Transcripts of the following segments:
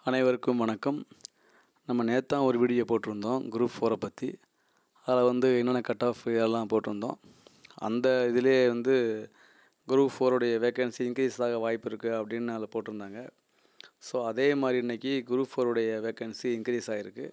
அனைவருக்கும் வணக்கம் நம்ம நேத்தான் ஒரு வீடியோ போட்டிருந்தோம் குரூப் ஃபோரை பற்றி அதில் வந்து என்னென்ன கட் ஆஃப் இதெல்லாம் போட்டிருந்தோம் அந்த இதிலே வந்து குரூப் ஃபோருடைய வேக்கன்சி இன்க்ரீஸ் ஆக வாய்ப்பு இருக்குது அப்படின்னு அதில் போட்டிருந்தாங்க ஸோ அதே மாதிரி இன்றைக்கி குரூப் ஃபோருடைய வேக்கன்சி இன்க்ரீஸ் ஆகிருக்கு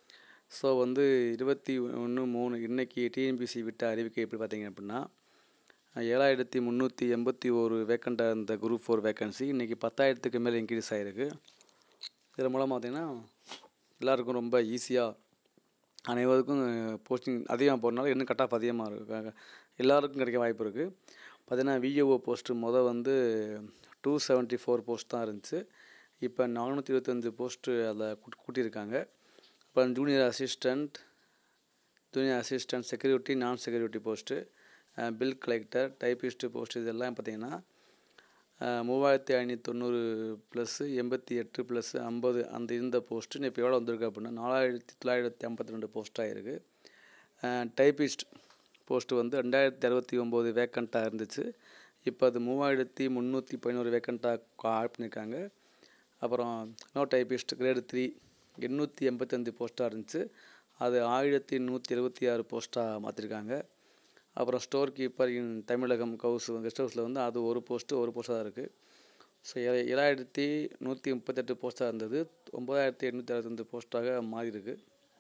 ஸோ வந்து இருபத்தி ஒன்று மூணு இன்றைக்கி டிஎன்பிசி விட்ட அறிவிக்கை எப்படி பார்த்தீங்க அப்படின்னா ஏழாயிரத்தி முந்நூற்றி எண்பத்தி ஒரு வேக்கண்ட்டாக இருந்த குரூப் ஃபோர் வேக்கன்சி இன்றைக்கி பத்தாயிரத்துக்கு மேலே இன்க்ரீஸ் ஆகிருக்கு இதன் மூலம் பார்த்திங்கன்னா எல்லாருக்கும் ரொம்ப ஈஸியாக அனைவருக்கும் போஸ்டிங் அதிகமாக போகிறனால இன்னும் கட் ஆஃப் அதிகமாக இருக்கு எல்லாருக்கும் கிடைக்க வாய்ப்பு இருக்குது பார்த்தீங்கன்னா விஏஓ போஸ்ட்டு மொதல் வந்து டூ செவன்ட்டி ஃபோர் போஸ்ட் தான் இருந்துச்சு இப்போ நானூற்றி இருபத்தஞ்சு போஸ்ட்டு அதில் கூட்டி கூட்டியிருக்காங்க அப்புறம் junior assistant junior assistant security நான் security post bill collector typist post இதெல்லாம் பார்த்திங்கன்னா மூவாயிரத்தி ஐநூற்றி தொண்ணூறு ப்ளஸ்ஸு எண்பத்தி எட்டு ப்ளஸ்ஸு ஐம்பது அந்த இருந்த போஸ்ட்டு இப்போ எவ்வளோ வந்திருக்கு அப்படின்னா நாலாயிரத்தி தொள்ளாயிரத்தி ஐம்பத்தி ரெண்டு போஸ்ட்டாக இருக்குது டைப்பிஸ்ட் போஸ்ட்டு வந்து ரெண்டாயிரத்தி அறுபத்தி ஒம்பது வேக்கண்ட்டாக இருந்துச்சு இப்போ அது மூவாயிரத்தி முந்நூற்றி பதினோரு வேக்கண்ட்டாக ஆட் பண்ணியிருக்காங்க அப்புறம் நோ டைப்பிஸ்ட் கிரேடு த்ரீ எண்ணூற்றி எண்பத்தஞ்சு போஸ்ட்டாக இருந்துச்சு அது ஆயிரத்தி நூற்றி எழுபத்தி ஆறு போஸ்ட்டாக மாற்றிருக்காங்க அப்புறம் ஸ்டோர் கீப்பர் இன் தமிழகம் கவுஸ் கெஸ்ட் ஹவுஸில் வந்து அது ஒரு போஸ்ட்டு ஒரு போஸ்ட்டாக தான் இருக்குது ஸோ ஏழாயிரத்தி நூற்றி முப்பத்தெட்டு போஸ்ட்டாக இருந்தது ஒம்பதாயிரத்தி எண்ணூற்றி அறுபத்தஞ்சு போஸ்ட்டாக மாறியிருக்கு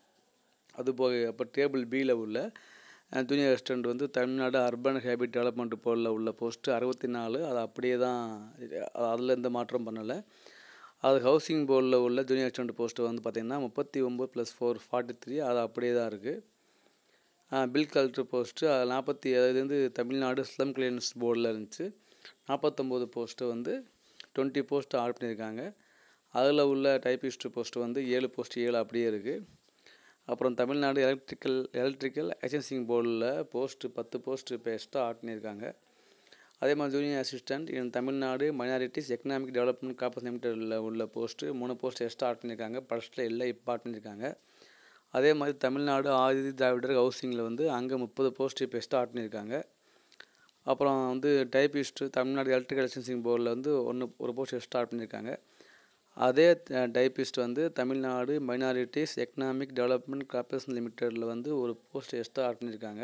அதுபோக அப்போ டேபிள் பியில் உள்ள ஜூனியர் அசிஸ்டண்ட் வந்து தமிழ்நாடு அர்பன் ஹேபிட் டெவலப்மெண்ட் போர்டில் உள்ள போஸ்ட்டு அறுபத்தி நாலு அது அப்படியே தான் அதில் எந்த மாற்றம் பண்ணலை அது ஹவுசிங் போர்டில் உள்ள ஜூனியர் அசிஸ்டண்ட் போஸ்ட்டு வந்து பார்த்திங்கன்னா முப்பத்தி ஒம்பது ப்ளஸ் ஃபோர் ஃபார்ட்டி த்ரீ அது அப்படியே தான் இருக்குது பில் கலெக்டர் போஸ்ட்டு அது நாற்பத்தி அது வந்து தமிழ்நாடு ஸ்லம் கிளியரன்ஸ் போர்டில் இருந்துச்சு நாற்பத்தொம்போது போஸ்ட்டு வந்து டுவெண்ட்டி போஸ்ட்டு ஆட் பண்ணியிருக்காங்க அதில் உள்ள டைப்பிஸ்ட்டு போஸ்ட்டு வந்து ஏழு போஸ்ட் ஏழு அப்படியே இருக்குது அப்புறம் தமிழ்நாடு எலக்ட்ரிக்கல் எலக்ட்ரிக்கல் லைசன்சிங் போர்டில் போஸ்ட்டு பத்து போஸ்ட்டு இப்போ எக்ஸ்ட்ரா ஆட் பண்ணியிருக்காங்க அதே மாதிரி junior assistant in Tamil Nadu minorities economic development காப்பஸ் லிமிட்டடில் உள்ள போஸ்ட்டு மூணு போஸ்ட் எக்ஸ்ட்ரா ஆட் பண்ணியிருக்காங்க ஃபஸ்ட்டில் எல்லாம் இப்போ ஆட் பண்ணியிருக்காங்க அதே மாதிரி தமிழ்நாடு ஆதி திராவிடர் ஹவுசிங்கில் வந்து அங்கே முப்பது போஸ்ட் இப்போ எக்ஸ்ட்ரா ஆட் பண்ணியிருக்காங்க அப்புறம் வந்து டைப்பிஸ்ட்டு தமிழ்நாடு எலக்ட்ரிக்கல் லைசன்சிங் போர்டில் வந்து ஒன்று ஒரு போஸ்ட் எக்ஸ்ட்ரா ஆட் பண்ணியிருக்காங்க அதே டைப்பிஸ்ட் வந்து Tamil Nadu minorities economic development corporation லிமிட்டடில் வந்து ஒரு போஸ்ட் எக்ஸ்ட்ரா ஆட் பண்ணியிருக்காங்க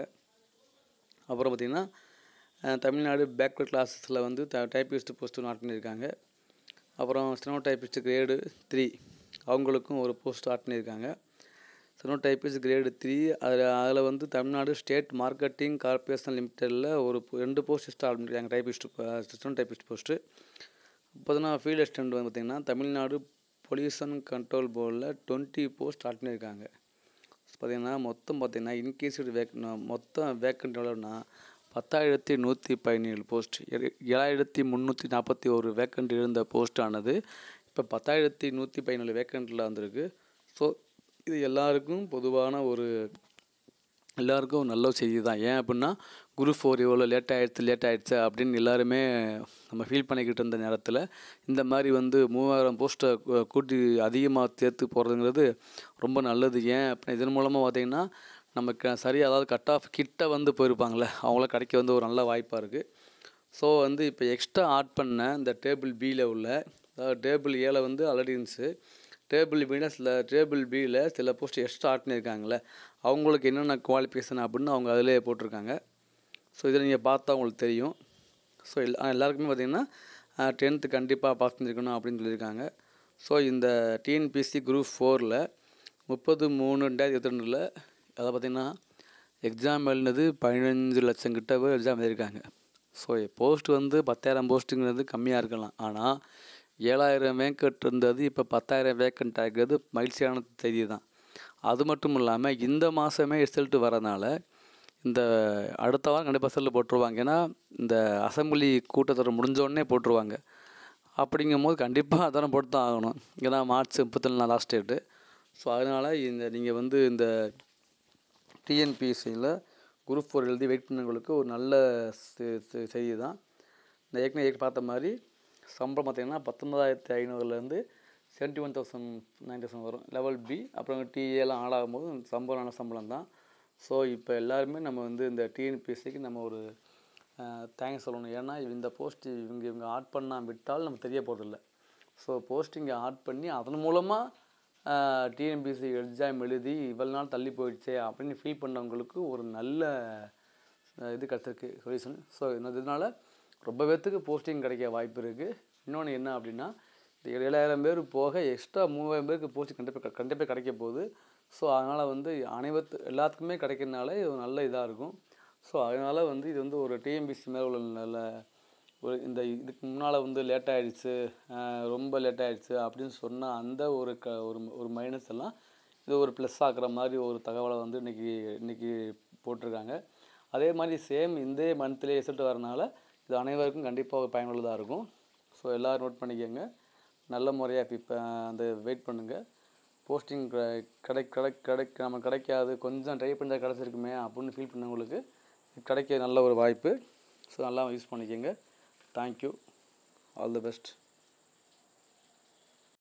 அப்புறம் பார்த்திங்கன்னா தமிழ்நாடு பேக்வர்ட் கிளாஸஸில் வந்து ட டைப்பிஸ்ட் போஸ்ட் ஒன்று ஆட் பண்ணியிருக்காங்க அப்புறம் ஸ்டெனோ டைப்பிஸ்ட் கிரேடு த்ரீ அவங்களுக்கும் ஒரு போஸ்ட் ஆட் பண்ணியிருக்காங்க ஸ்டெனோ டைப்பிஸ்ட் கிரேடு த்ரீ அதில் அதில் வந்து தமிழ்நாடு ஸ்டேட் மார்க்கெட்டிங் கார்பரேஷன் லிமிட்டடில் ஒரு ரெண்டு போஸ்ட் எக்ஸ்ட்ரா ஆட் பண்ணியிருக்காங்க டைப்பிஸ்ட் ஸ்டெனோ டைப்பிஸ்ட் போஸ்ட்டு பார்த்தீங்கன்னா ஃபீல்ட் அசிஸ்டண்ட் வந்து பார்த்திங்கன்னா தமிழ்நாடு பொல்யூஷன் கண்ட்ரோல் போர்டில் டுவெண்ட்டி போஸ்ட் ஆட் பண்ணியிருக்காங்க பார்த்திங்கன்னா மொத்தம் பார்த்திங்கன்னா இன்கேஸ்டு வேக் மொத்தம் வேக்கண்ட் எவ்வளோன்னா பத்தாயிரத்தி நூற்றி பதினேழு போஸ்ட் ஏழாயிரத்தி முந்நூற்றி நாற்பத்தி ஒரு வேக்கண்ட் இருந்த போஸ்ட்டானது இப்போ பத்தாயிரத்தி நூற்றி பதினேழு வேக்கண்ட்டில் வந்திருக்கு ஸோ இது எல்லாருக்கும் பொதுவான ஒரு எல்லாருக்கும் நல்ல செய்தி தான் ஏன் அப்படின்னா குரூப் ஃபோர் இவ்வளோ லேட் ஆகிடுச்சு லேட் ஆகிடுச்சு அப்படின்னு எல்லாருமே நம்ம ஃபீல் பண்ணிக்கிட்டு இருந்த நேரத்தில் இந்த மாதிரி வந்து மூவாயிரம் போஸ்ட்டை கூட்டி அதிகமாக சேர்த்து போகிறதுங்கிறது ரொம்ப நல்லது ஏன் அப்படின்னா இதன் மூலமாக பார்த்திங்கன்னா நமக்கு சரியாக அதாவது கட் ஆஃப் கிட்ட வந்து போயிருப்பாங்களே அவங்கள கிடைக்க வந்து ஒரு நல்ல வாய்ப்பாக இருக்குது ஸோ வந்து இப்போ எக்ஸ்ட்ரா ஆட் பண்ண இந்த டேபிள் பியில் உள்ள அதாவது டேபிள் ஏல வந்து ஆல்ரெடி இருந்துச்சு டேபிள் பியில் சில டேபிள் பியில் சில போஸ்ட் எக்ஸ்ட்ரா ஆட் பண்ணியிருக்காங்களே அவங்களுக்கு என்னென்ன குவாலிஃபிகேஷன் அப்படின்னு அவங்க அதிலே போட்டிருக்காங்க ஸோ இதில் நீங்கள் பார்த்தா உங்களுக்கு தெரியும் ஸோ எல்லா எல்லாருக்குமே பார்த்திங்கன்னா டென்த்து கண்டிப்பாக பாஸ் பண்ணியிருக்கணும் அப்படின்னு சொல்லியிருக்காங்க ஸோ இந்த டிஎன்பிசி குரூப் ஃபோரில் முப்பது மூணு ரெண்டாயிரத்தி இருபத்தி ரெண்டில் அதை பார்த்திங்கன்னா எக்ஸாம் எழுதினது பதினஞ்சு லட்சம் கிட்ட போய் எக்ஸாம் எழுதியிருக்காங்க ஸோ போஸ்ட் வந்து பத்தாயிரம் போஸ்ட்டுங்கிறது கம்மியாக இருக்கலாம் ஆனால் ஏழாயிரம் வேக்கண்ட் இருந்தது இப்போ பத்தாயிரம் வேக்கண்ட் ஆகிறது மகிழ்ச்சியான செய்தி தான் அது மட்டும் இல்லாமல் இந்த மாதமே ரிசல்ட்டு வரனால இந்த அடுத்த வாரம் கண்டிப்பாக ரிசல்ட் போட்டுருவாங்க ஏன்னா இந்த அசம்பிளி கூட்டத்தொடர் முடிஞ்சோடனே போட்டுருவாங்க அப்படிங்கும்போது கண்டிப்பாக அதெல்லாம் போட்டு தான் ஆகணும் ஏன்னா மார்ச் முப்பத்தி நாலு லாஸ்ட் டேட்டு ஸோ அதனால் இந்த நீங்கள் வந்து இந்த டிஎன்பிஎஸ்சியில் குரூப் ஃபோர் எழுதி வெயிட் பண்ணவங்களுக்கு ஒரு நல்ல செய்தி தான் இந்த ஏற்கனவே பார்த்த மாதிரி சம்பளம் பார்த்திங்கன்னா பத்தொன்பதாயிரத்தி ஐநூறுலேருந்து seventy one thousand nine thousand வரும் லெவல் பி அப்புறம் டிஏலாம் ஆட் ஆகும்போது சம்பளம் நல்ல சம்பளம் தான் ஸோ இப்போ எல்லாருமே நம்ம வந்து இந்த டிஎன்பிஎஸ்சிக்கு நம்ம ஒரு தேங்க்ஸ் சொல்லணும் ஏன்னா இந்த போஸ்ட் இவங்க இவங்க ஆட் பண்ணால் விட்டால் நமக்கு தெரிய போகிறதில்ல ஸோ போஸ்டிங்கை ஆட் பண்ணி அதன் மூலமாக டிஎன்பிசி எக்ஸாம் எழுதி இவ்வளோ நாள் தள்ளி போயிடுச்சே அப்படின்னு ஃபீல் பண்ணவங்களுக்கு ஒரு நல்ல அஹ், இது கிடச்சிருக்கு சொல்யூஷன் ஸோ இதனால் ரொம்ப பேர்த்துக்கு போஸ்டிங் கிடைக்க வாய்ப்பு இருக்குது இன்னொன்று என்ன அப்படின்னா இந்த ஏழாயிரம் பேர் போக எக்ஸ்ட்ரா மூவாயிரம் பேருக்கு போஸ்டிங் கண்டிப்பாக கண்டிப்பாக கிடைக்க போகுது ஸோ அதனால் வந்து அனைவத்து எல்லாத்துக்குமே கிடைக்கிறதுனால இது ஒரு நல்ல இதாக இருக்கும் ஸோ அதனால் வந்து இது வந்து ஒரு டிஎம்பிசி மேலே உள்ள நல்ல ஒரு இந்த இதுக்கு முன்னால் வந்து லேட் ஆகிடுச்சு ரொம்ப லேட் ஆகிடுச்சு அப்படின்னு சொன்ன அந்த ஒரு க ஒரு ஒரு மைனஸ் எல்லாம் இது ஒரு ப்ளஸ் ஆக்குற மாதிரி ஒரு தகவலை வந்து இன்றைக்கி இன்றைக்கி போட்டிருக்காங்க அதே மாதிரி சேம் இந்த மந்த்லேயே ரிசல்ட் வரனால இது அனைவருக்கும் கண்டிப்பாக பயனுள்ளதாக இருக்கும் ஸோ எல்லோரும் நோட் பண்ணிக்கோங்க நல்ல முறையாக இப்போ அந்த வெயிட் பண்ணுங்கள் போஸ்டிங் கிடை கிடை கிடைக்க நம்ம கிடைக்காது கொஞ்சம் ட்ரை பண்ணால் கிடச்சிருக்குமே அப்படின்னு ஃபீல் பண்ணவங்களுக்கு கிடைக்க நல்ல ஒரு வாய்ப்பு ஸோ நல்லா யூஸ் பண்ணிக்கோங்க தேங்க்யூ ஆல் தி பெஸ்ட்